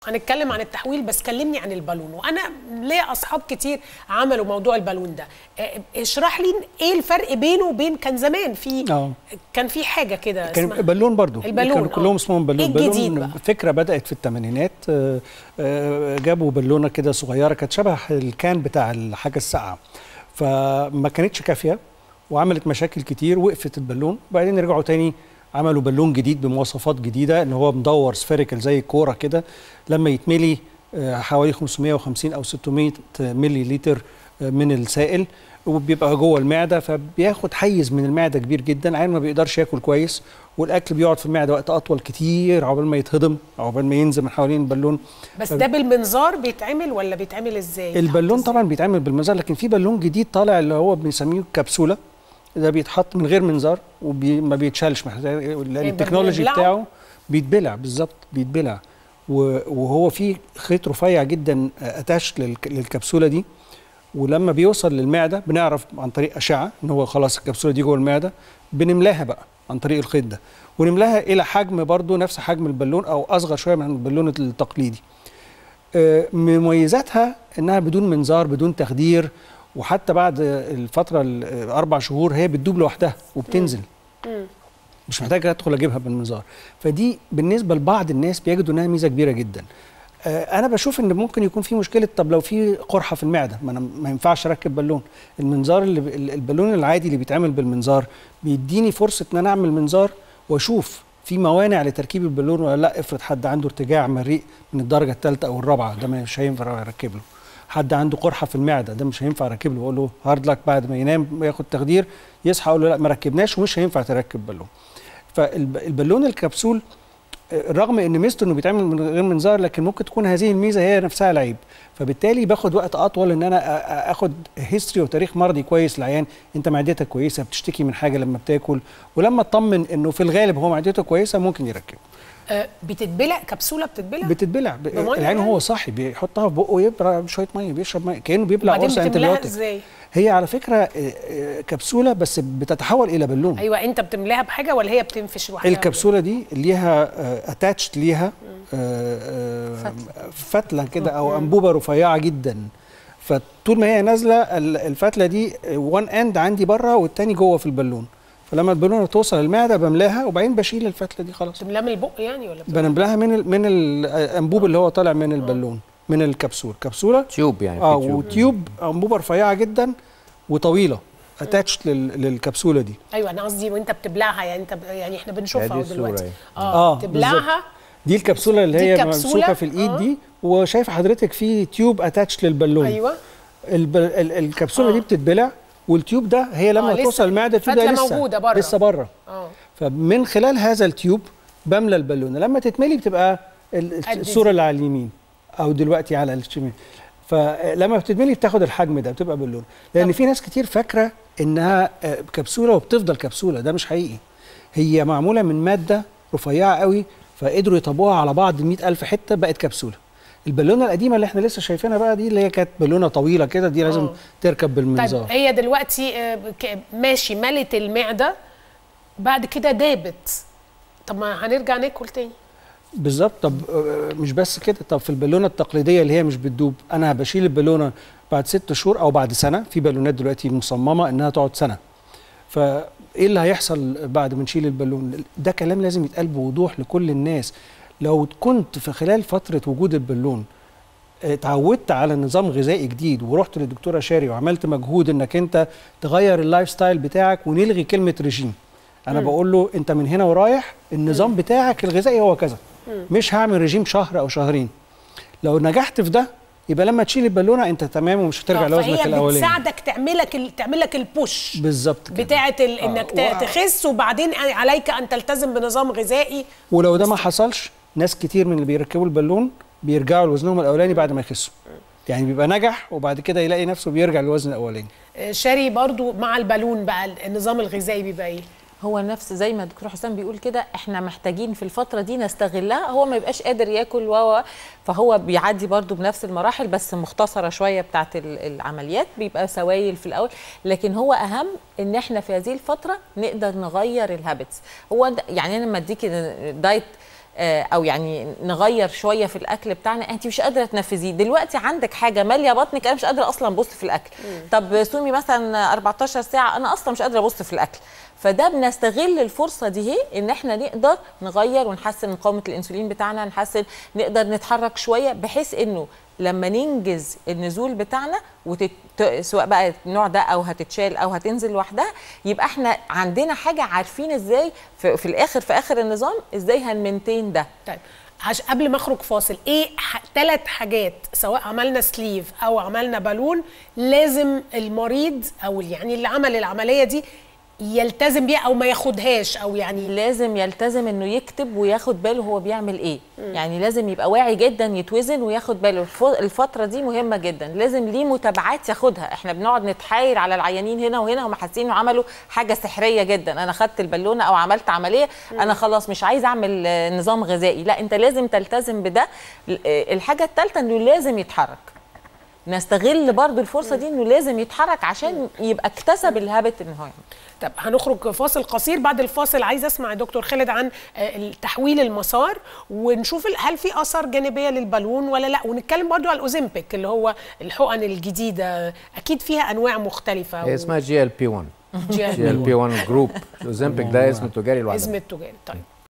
هنتكلم عن التحويل بس كلمني عن البالون وانا ليا اصحاب كتير عملوا موضوع البالون ده آه، اشرح لي ايه الفرق بينه وبين كان زمان في آه. كان في حاجه كده كان اسمها بالون برضو البالون، كانوا كلهم آه. اسمهم بالون إيه الجديد بالون بقى؟ فكره بدات في الثمانينات آه، آه، جابوا بالونه كده صغيره كانت شبه الكان بتاع الحاجه الساقعه فما كانتش كافيه وعملت مشاكل كتير وقفت البالون وبعدين رجعوا تاني عملوا بالون جديد بمواصفات جديده ان هو مدور سفيريكال زي كوره كده لما يتملي آه، حوالي 550 او 600 ملي لتر آه، من السائل وبيبقى جوه المعده فبياخد حيز من المعده كبير جدا عين ما بيقدرش ياكل كويس والاكل بيقعد في المعده وقت اطول كتير عقبال ما يتهضم عقبال ما ينزل من حوالين البالون بس ده بالمنظار بيتعمل ولا بيتعمل ازاي البالون بيتحط طبعا بيتعمل بالمنظار لكن في بالون جديد طالع اللي هو بنسميه كبسوله ده بيتحط من غير منظار وما بيتشالش محتاج- لان التكنولوجي بنبلعه؟ بتاعه بيتبلع بالظبط بيتبلع و- وهو في خيط رفيع جدا اتاش للكبسوله دي ولما بيوصل للمعده بنعرف عن طريق اشعه ان هو خلاص الكبسوله دي جوه المعده بنملاها بقى عن طريق الخيط ده ونملاها الى حجم برضو نفس حجم البالون او اصغر شويه من البالون التقليدي آه، مميزاتها انها بدون منظار بدون تخدير وحتى بعد الفتره الاربع شهور هي بتدوب لوحدها وبتنزل مم. مش محتاج ادخل اجيبها بالمنظار فدي بالنسبه لبعض الناس بيجدوا انها ميزه كبيره جدا آه، انا بشوف ان ممكن يكون في مشكله طب لو في قرحه في المعده ما انا ما ينفعش اركب بالون المنظار اللي ب- البالون العادي اللي بيتعمل بالمنظار بيديني فرصه ان انا اعمل منظار واشوف في موانع لتركيب البالون ولا لا افرض حد عنده ارتجاع مريء من الدرجه الثالثه او الرابعه ده مش هينفع اركب له حد عنده قرحه في المعده ده مش هينفع اركب له اقول له هارد لك بعد ما ينام وياخد تخدير يصحى اقول له لا ما ركبناش ومش هينفع تركب بالون فالبالون الكبسول آه، رغم ان ميزته انه بيتعمل من غير منظار لكن ممكن تكون هذه الميزه هي نفسها العيب فبالتالي باخد وقت اطول ان انا أ- أ- اخد هيستوري وتاريخ مرضي كويس للعيان انت معدتك كويسه بتشتكي من حاجه لما بتاكل ولما اطمن انه في الغالب هو معدته كويسه ممكن يركب آه، بتتبلع كبسوله بتتبلع بتتبلع ب- بمية العين يعني؟ وهو صاحي بيحطها في بقه ويبرع شويه ميه بيشرب ميه كانه بيبلع وبعدين قرص بتملاها انتبيوتيك ازاي هي على فكره آه، آه، كبسوله بس بتتحول الى بالون ايوه انت بتملاها بحاجه ولا هي بتنفش لوحدها الكبسوله دي ليها اتاتشد ليها آه، آه، فتله كده او انبوبه رفيعه جدا فطول ما هي نازله ال- الفتله دي وان اند عندي بره والتاني جوه في البالون فلما البالونه توصل المعده بملاها وبعدين بشيل الفتله دي خلاص بتملاها من البق يعني ولا بتملاها بنملاها من ال من الانبوب اللي هو طالع من البالون من الكبسول كبسوله تيوب يعني اه في تيوب وتيوب انبوبه رفيعه جدا وطويله اتاتشد للكبسوله دي ايوه انا قصدي وانت بتبلعها يعني انت ب... يعني احنا بنشوفها دي اهو الصورة دلوقتي اهي. اه آه، تبلعها دي الكبسوله اللي دي هي كبسولة؟ ممسوكه في الايد آه. دي وشايفه حضرتك في تيوب اتاتش للبالون ايوه الب... ال... الكبسوله آه. دي بتتبلع والتيوب ده هي لما آه، لسه توصل المعده التيوب ده الفتلة لسه موجودة بره. لسه بره اه فمن خلال هذا التيوب بملى البالونه لما تتملي بتبقى ال- قد الصوره دي. اللي على اليمين او دلوقتي على الشمال فلما بتتملي بتاخد الحجم ده بتبقى بالونه لان طب- في ناس كتير فاكره انها آه، كبسوله وبتفضل كبسوله ده مش حقيقي هي معموله من ماده رفيعه قوي فقدروا يطبقوها على بعض 100000 حته بقت كبسوله البالونه القديمه اللي احنا لسه شايفينها بقى دي اللي هي كانت بالونه طويله كده دي لازم آه. تركب بالمنظار طيب هي دلوقتي آه، ك- ماشي ملت المعده بعد كده دابت طب ما هنرجع ناكل تاني بالظبط طب آه، مش بس كده طب في البالونه التقليديه اللي هي مش بتدوب انا بشيل البالونه بعد ست شهور او بعد سنه في بالونات دلوقتي مصممه انها تقعد سنه فايه اللي هيحصل بعد ما نشيل البالون ده كلام لازم يتقال بوضوح لكل الناس لو كنت في خلال فتره وجود البالون اتعودت على نظام غذائي جديد ورحت للدكتوره شاري وعملت مجهود انك انت تغير اللايف ستايل بتاعك ونلغي كلمه رجيم انا بقول له انت من هنا ورايح النظام بتاعك الغذائي هو كذا مش هعمل رجيم شهر او شهرين لو نجحت في ده يبقى لما تشيل البالونه انت تمام ومش هترجع آه، لوزنك فهي الاولاني بتساعدك تعملك ال... تعمل لك البوش بالظبط كده بتاعه ال... انك ت... و- تخس وبعدين عليك ان تلتزم بنظام غذائي ولو ده ما حصلش ناس كتير من اللي بيركبوا البالون بيرجعوا لوزنهم الاولاني بعد ما يخسوا يعني بيبقى نجح وبعد كده يلاقي نفسه بيرجع للوزن الاولاني آه، شاري برضو مع البالون بقى النظام الغذائي بيبقى ايه هو نفس زي ما الدكتور حسام بيقول كده احنا محتاجين في الفتره دي نستغلها هو ما يبقاش قادر ياكل و فهو بيعدي برضو بنفس المراحل بس مختصره شويه بتاعه ال- العمليات بيبقى سوائل في الاول لكن هو اهم ان احنا في هذه الفتره نقدر نغير الهابتس هو ده- يعني انا لما اديكي دايت آه، او يعني نغير شويه في الاكل بتاعنا انت مش قادره تنفذيه دلوقتي عندك حاجه ماليه بطنك انا مش قادره اصلا ابص في الاكل طب صومي مثلا 14 ساعه انا اصلا مش قادره ابص في الاكل فده بنستغل الفرصه دي هي ان احنا نقدر نغير ونحسن مقاومه الانسولين بتاعنا نحسن نقدر نتحرك شويه بحيث انه لما ننجز النزول بتاعنا وتت... سواء بقى النوع ده او هتتشال او هتنزل لوحدها يبقى احنا عندنا حاجه عارفين ازاي في, في الاخر في اخر النظام ازاي هنمنتين ده طيب عش قبل ما اخرج فاصل ايه ح... ثلاث حاجات سواء عملنا سليف او عملنا بالون لازم المريض او يعني اللي عمل العمليه دي يلتزم بيها او ما ياخدهاش او يعني لازم يلتزم انه يكتب وياخد باله هو بيعمل ايه يعني لازم يبقى واعي جدا يتوزن وياخد باله الف- الفتره دي مهمه جدا لازم ليه متابعات ياخدها احنا بنقعد نتحايل على العيانين هنا وهنا هم حاسين انه عملوا حاجه سحريه جدا انا خدت البالونه او عملت عمليه انا خلاص مش عايز اعمل آه، نظام غذائي لا انت لازم تلتزم بده ال- آه، الحاجه الثالثه انه لازم يتحرك نستغل برضو الفرصه دي انه لازم يتحرك عشان يبقى اكتسب الهابت ان هو يعمل طب هنخرج فاصل قصير بعد الفاصل عايز اسمع يا دكتور خالد عن آه، تحويل المسار ونشوف ال- هل في اثار جانبيه للبالون ولا لا ونتكلم برضو على الاوزمبيك اللي هو الحقن الجديده اكيد فيها انواع مختلفه هي اسمها جي ال بي 1 جي جي ال بي 1 جروب الاوزمبيك ده اسم تجاري لوحده اسم التجاري طيب